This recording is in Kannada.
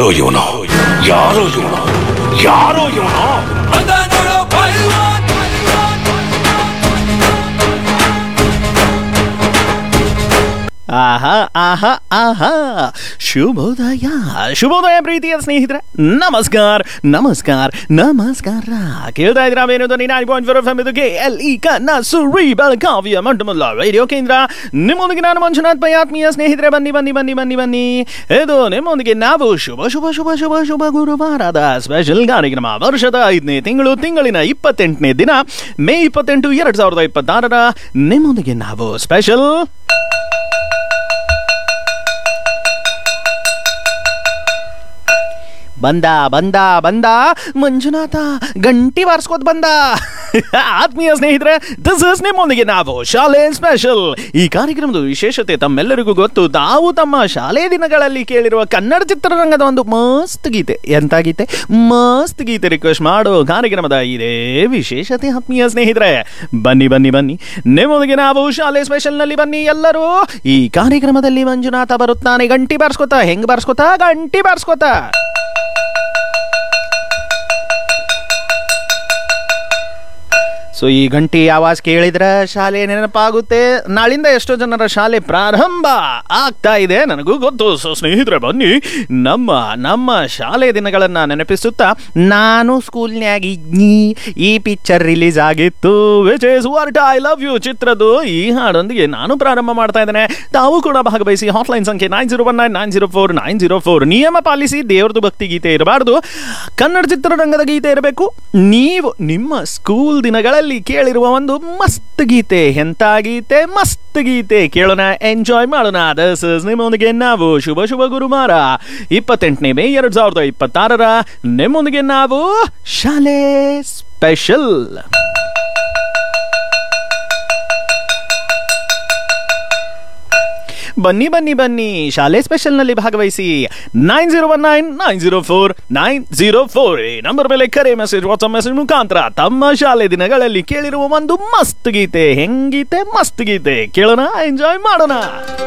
ಯಾರೋ ಇವನು ಯಾರೋ ಇವನು ಯಾರೋ ಇವನು ಆಹಾ ಆಹಾ ಆಹಾ ಶುಭೋದಯ ಶುಭೋದಯ ಪ್ರೀತಿಯ ಸ್ನೇಹಿತರೆ ನಮಸ್ಕಾರ ನಮಸ್ಕಾರ ನಮಸ್ಕಾರ ಕೇಳ್ತಾ ಇದ್ರ ಏನು ಧ್ವನಿ nine point four F M ಇದು ಕೆ ಎಲ್ ಇ ಕನ್ನ ಸುರಿ ಬೆಳಗಾವಿಯ ಮಂಟಮಲ್ಲ ರೇಡಿಯೋ ಕೇಂದ್ರ ನಿಮ್ಮೊಂದಿಗೆ ನಾನು ಮಂಜುನಾಥ್ ಪೈ ಆತ್ಮೀಯ ಸ್ನೇಹಿತರೆ ಬನ್ನಿ ಬನ್ನಿ ಬನ್ನಿ ಬನ್ನಿ ಬನ್ನಿ ಇದು ನಿಮ್ಮೊಂದಿಗೆ ನಾವು ಶುಭ ಶುಭ ಶುಭ ಶುಭ ಶುಭ ಗುರುವಾರದ ಸ್ಪೆಷಲ್ ಕಾರ್ಯಕ್ರಮ ವರ್ಷದ ಐದನೇ ತಿಂಗಳು ತಿಂಗಳಿನ ಇಪ್ಪತ್ತೆಂಟನೇ ದಿನ ಮೇ ಇಪ್ಪತ್ತೆಂಟು ಎರಡ್ ಸಾವಿರದ ಇಪ್ಪತ್ತಾರರ ನಿಮ್ಮೊಂದಿಗೆ ನಾವು ಸ್ಪೆಷಲ್ ಬಂದ ಬಂದ ಬಂದ ಮಂಜುನಾಥ ಗಂಟಿ ಬಾರಿಸ್ಕೋತ್ ಬಂದ ಆತ್ಮೀಯ ಸ್ನೇಹಿತರೆ ದಿಸ್ ಇಸ್ ನಿಮ್ಮೊಂದಿಗೆ ನಾವು ಶಾಲೆ ಸ್ಪೆಷಲ್ ಈ ಕಾರ್ಯಕ್ರಮದ ವಿಶೇಷತೆ ತಮ್ಮೆಲ್ಲರಿಗೂ ಗೊತ್ತು ತಾವು ತಮ್ಮ ಶಾಲೆ ದಿನಗಳಲ್ಲಿ ಕೇಳಿರುವ ಕನ್ನಡ ಚಿತ್ರರಂಗದ ಒಂದು ಮಸ್ತ್ ಗೀತೆ ಎಂತ ಗೀತೆ ಮಸ್ತ್ ಗೀತೆ ರಿಕ್ವೆಸ್ಟ್ ಮಾಡೋ ಕಾರ್ಯಕ್ರಮದ ಇದೇ ವಿಶೇಷತೆ ಆತ್ಮೀಯ ಸ್ನೇಹಿತರೆ ಬನ್ನಿ ಬನ್ನಿ ಬನ್ನಿ ನಿಮ್ಮೊಂದಿಗೆ ನಾವು ಶಾಲೆ ಸ್ಪೆಷಲ್ ನಲ್ಲಿ ಬನ್ನಿ ಎಲ್ಲರೂ ಈ ಕಾರ್ಯಕ್ರಮದಲ್ಲಿ ಮಂಜುನಾಥ ಬರುತ್ತಾನೆ ಗಂಟಿ ಬಾರಿಸ್ಕೋತ ಹೆಂಗ್ ಬಾರಿಸ್ಕೋತ ಗಂಟಿ ಬಾರಿಸ್ಕೋತ ಸೊ ಈ ಗಂಟಿ ಆವಾಜ್ ಕೇಳಿದ್ರೆ ಶಾಲೆ ನೆನಪಾಗುತ್ತೆ ನಾಳಿಂದ ಎಷ್ಟೋ ಜನರ ಶಾಲೆ ಪ್ರಾರಂಭ ಆಗ್ತಾ ಇದೆ ನನಗೂ ಗೊತ್ತು ಸೊ ಸ್ನೇಹಿತರೆ ಬನ್ನಿ ನಮ್ಮ ನಮ್ಮ ಶಾಲೆ ದಿನಗಳನ್ನ ನೆನಪಿಸುತ್ತಾ ನಾನು ಸ್ಕೂಲ್ನ್ಯಾಗ ಇದ್ನಿ ಈ ಪಿಕ್ಚರ್ ರಿಲೀಸ್ ಆಗಿತ್ತು ವಿಚ್ ಇಸ್ ವರ್ಟ್ ಐ ಲವ್ ಯು ಚಿತ್ರದ್ದು ಈ ಹಾಡೊಂದಿಗೆ ನಾನು ಪ್ರಾರಂಭ ಮಾಡ್ತಾ ಇದ್ದೇನೆ ತಾವು ಕೂಡ ಭಾಗವಹಿಸಿ ಹಾಟ್ಲೈನ್ ಸಂಖ್ಯೆ nine zero one nine nine zero four nine zero four ನಿಯಮ ಪಾಲಿಸಿ ದೇವ್ರದ್ದು ಭಕ್ತಿ ಗೀತೆ ಇರಬಾರ್ದು ಕನ್ನಡ ಚಿತ್ರರಂಗದ ಗೀತೆ ಇರಬೇಕು ನೀವು ನಿಮ್ಮ ಸ್ಕೂಲ್ ದಿನಗಳಲ್ಲಿ ಕೇಳಿರುವ ಒಂದು ಮಸ್ತ್ ಗೀತೆ ಎಂತ ಗೀತೆ ಮಸ್ತ್ ಗೀತೆ ಕೇಳೋಣ ಎಂಜಾಯ್ ಮಾಡೋಣ ದಸ್ ಇಸ್ ನಿಮ್ಮೊಂದಿಗೆ ನಾವು ಶುಭ ಶುಭ ಗುರುವಾರ ಇಪ್ಪತ್ತೆಂಟನೇ ಮೇ ಎರಡ್ ಸಾವಿರದ ಇಪ್ಪತ್ತಾರರ ನಿಮ್ಮೊಂದಿಗೆ ನಾವು ಶಾಲೆ ಸ್ಪೆಷಲ್ ಬನ್ನಿ ಬನ್ನಿ ಬನ್ನಿ ಶಾಲೆ ಸ್ಪೆಷಲ್ನಲ್ಲಿ ಭಾಗವಹಿಸಿ nine zero one nine nine zero four nine zero four ಈ ನಂಬರ್ ಮೇಲೆ ಕರೆ ಮೆಸೇಜ್ ವಾಟ್ಸ್ಆಪ್ ಮೆಸೇಜ್ ಮುಖಾಂತರ ತಮ್ಮ ಶಾಲೆ ದಿನಗಳಲ್ಲಿ ಕೇಳಿರುವ ಒಂದು ಮಸ್ತ್ ಗೀತೆ ಹೆಂಗೀತೆ ಮಸ್ತ್ ಗೀತೆ ಕೇಳೋಣ ಎಂಜಾಯ್ ಮಾಡೋಣ